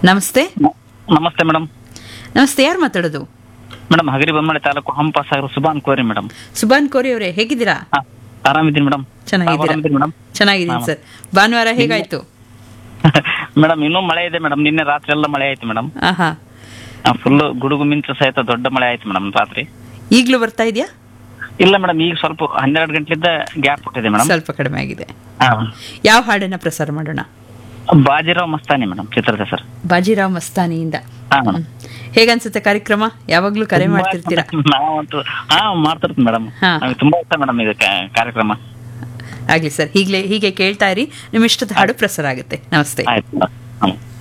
ನಮಸ್ತೆ ನಮಸ್ತೆ ಮೇಡಮ್ ನಮಸ್ತೆ ಯಾರು ಮಾತಾಡೋದು ಮೇಡಮ್ ಹಗರಿ ಬೊಮ್ಮಳೆ ತಾಲೂಕು ಹಂಪ ಸಾಗರ ಸುಬಾನ್ ಕೋರಿ ಮೇಡಮ್ ಸುಬಾನ್ ಕೋರಿ ಅವರೇ ಹೇಗಿದ್ದೀರಾ ಆರಾಮಿದ್ದೀನಿ ಮೇಡಮ್ ಚೆನ್ನಾಗಿದ್ದೀರಾ ಮೇಡಮ್ ಚೆನ್ನಾಗಿದ್ದೀನಿ ಸರ್ ಭಾನುವಾರ ಹೇಗಾಯ್ತು ಮೇಡಮ್ ಇನ್ನೂ ಮಳೆ ಇದೆ ಮೇಡಮ್ ನಿನ್ನೆ ರಾತ್ರಿ ಎಲ್ಲ ಮಳೆ ಆಯ್ತು ಮೇಡಮ್ ಆಹಾ ಫುಲ್ ಗುಡುಗು ಮಿಂಚು ಸಹಿತ ದೊಡ್ಡ ಮಳೆ ಆಯ್ತು ಮೇಡಮ್ ರಾತ್ರಿ ಈಗಲೂ ಬರ್ತಾ ಇದೆಯಾ ಇಲ್ಲ ಮೇಡಮ್ ಈಗ ಸ್ವಲ್ಪ ಹನ್ನೆರಡು ಗಂಟೆಲಿದ್ದ ಗ್ಯಾಪ್ ಕೊಟ್ಟಿದೆ ಮೇಡಮ್ ಸ್ವಲ್ಪ ಕಡಿಮೆ ಆಗಿದೆ ಯಾವ ಹಾಡನ್ನ ಪ್ರಸಾರ ಮಾಡೋಣ ಬಾಜಿರಾವ್ ಮಸ್ತಾನಿ ಮೇಡಮ್ ಚಿತ್ರದ ಹೆಸರು ಬಾಜಿರಾವ್ ಮಸ್ತಾನಿಯಿಂದ ಹಾ ಮೇಡಮ್ ಹೇಗನ್ಸುತ್ತೆ ಕಾರ್ಯಕ್ರಮ ಯಾವಾಗ್ಲೂ ಕರೆ ಮಾಡ್ತಿರ್ತೀರಾ ನಾವಂತೂ ಹಾ ಮಾಡ್ತಿರ್ತೀವಿ ಮೇಡಮ್ ಹಾ. ನಮಗೆ ತುಂಬಾ ಇಷ್ಟ ಮೇಡಮ್ ಇದು ಕ- ಕಾರ್ಯಕ್ರಮ ಆಗ್ಲಿ ಸರ್ ಹೀಗ್ಲೇ ಹೀಗೆ ಕೇಳ್ತಾ ಇರಿ ನಿಮ್ಮ ಇಷ್ಟದ ಹಾಡು ಪ್ರಸಾರ ಆಗುತ್ತೆ ನಮಸ್ತೆ ಆಯ್ತು ಮೇಡಮ್